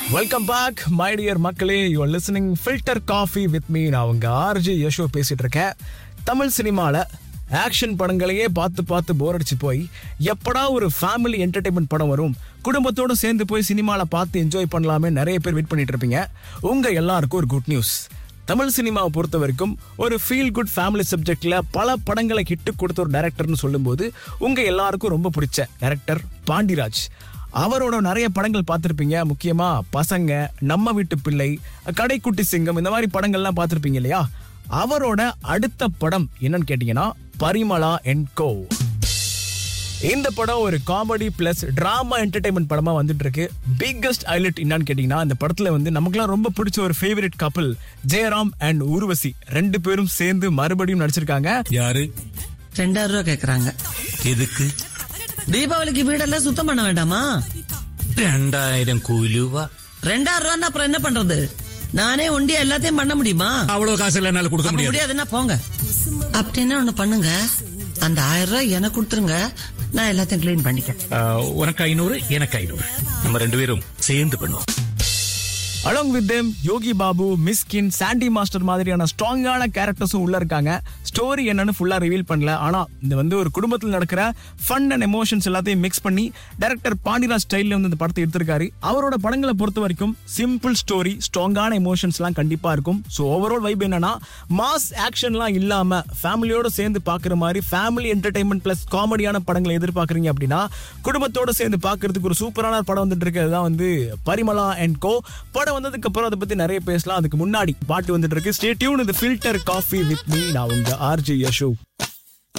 welcome back my dear மக்களே you are listening filter coffee with me நான் உங்க RJ Yasho பேசிட்டு இருக்கேன் தமிழ் சினிமால ஆக்ஷன் படங்களையே பார்த்து பார்த்து போர் அடிச்சு போய் எப்படா ஒரு ஃபேமிலி என்டர்டைன்மெண்ட் படம் வரும் குடும்பத்தோட சேர்ந்து போய் சினிமால பார்த்து என்ஜாய் பண்ணலாமே நிறைய பேர் வெயிட் பண்ணிட்டு இருப்பீங்க உங்க எல்லாருக்கும் ஒரு குட் நியூஸ் தமிழ் சினிமாவை பொறுத்த வரைக்கும் ஒரு ஃபீல் குட் ஃபேமிலி சப்ஜெக்ட்ல பல படங்களை ஹிட்டு கொடுத்த ஒரு டைரக்டர்னு சொல்லும்போது உங்க எல்லாருக்கும் ரொம்ப பிடிச்ச டைரக்டர் பாண்டிராஜ் அவரோட நிறைய படங்கள் பார்த்துருப்பீங்க முக்கியமா பசங்க நம்ம வீட்டு பிள்ளை கடைக்குட்டி சிங்கம் இந்த மாதிரி படங்கள்லாம் பார்த்துருப்பீங்க இல்லையா அவரோட அடுத்த படம் என்னன்னு கேட்டீங்கன்னா பரிமளா என் கோ இந்த படம் ஒரு காமெடி பிளஸ் டிராமா என்டர்டைன்மெண்ட் படமா வந்துட்டு இருக்கு பிக்கஸ்ட் ஹைலைட் என்னன்னு கேட்டீங்கன்னா இந்த படத்துல வந்து நமக்குலாம் ரொம்ப பிடிச்ச ஒரு ஃபேவரட் கப்பல் ஜெயராம் அண்ட் ஊர்வசி ரெண்டு பேரும் சேர்ந்து மறுபடியும் நடிச்சிருக்காங்க யாரு ரெண்டாயிரம் ரூபாய் கேக்குறாங்க எதுக்கு தீபாவளிக்கு வீடெல்லாம் சுத்தம் பண்ண வேண்டாமா ரெண்டாயிரம் கூலுவா ரெண்டாயிரம் ரூபாய் அப்புறம் என்ன பண்றது நானே ஒண்டி எல்லாத்தையும் பண்ண முடியுமா அவ்வளவு காசு இல்ல என்னால கொடுக்க அப்ப முடியாது முடியாதுன்னா போங்க அப்படின்னா ஒண்ணு பண்ணுங்க அந்த ஆயிரம் ரூபாய் எனக்கு கொடுத்துருங்க நான் எல்லாத்தையும் க்ளீன் பண்ணிக்கிறேன் ஆஹ், உனக்கு ஐநூறு எனக்கு ஐநூறு நம்ம ரெண்டு பேரும் சேர்ந்து பண்ணுவோம் along with them Yogi Babu Mysskin Sandy master மாதிரியான ஸ்ட்ராங்கான கேரக்டர்ஸும் உள்ள இருக்காங்க ஸ்டோரி என்னன்னு ஃபுல்லா ரிவீல் பண்ணல ஆனா இது வந்து ஒரு குடும்பத்தில் நடக்கிற ஃபன் அண்ட் எமோஷன்ஸ் எல்லாத்தையும் மிக்ஸ் பண்ணி டைரக்டர் பாண்டிராஜ் ஸ்டைல்ல வந்து இந்த படத்தை எடுத்திருக்காரு அவரோட படங்களை பொறுத்த வரைக்கும் சிம்பிள் ஸ்டோரி ஸ்ட்ராங்கான எமோஷன்ஸ் எல்லாம் கண்டிப்பா இருக்கும் ஸோ ஓவரால் வைப் என்னன்னா மாஸ் ஆக்ஷன்லாம் இல்லாம ஃபேமிலியோட சேர்ந்து பாக்குற மாதிரி ஃபேமிலி என்டர்டைன்மெண்ட் பிளஸ் காமெடியான படங்களை எதிர்பார்க்கறீங்க அப்படின்னா குடும்பத்தோட சேர்ந்து பார்க்கிறதுக்கு ஒரு சூப்பரான படம் வந்துட்டு இருக்கிறது தான் வந்து பரிமளா அண்ட் கோ படம் வந்ததுக்கு அப்புறம் அதை பத்தி நிறைய பேசலாம் அதுக்கு முன்னாடி பாட்டு வந்துட்டு இருக்கு ஸ்டே டியூன் இது ஃபில்டர் காஃபி வித் மீ நான் உங்க ஆர்ஜி யஷோ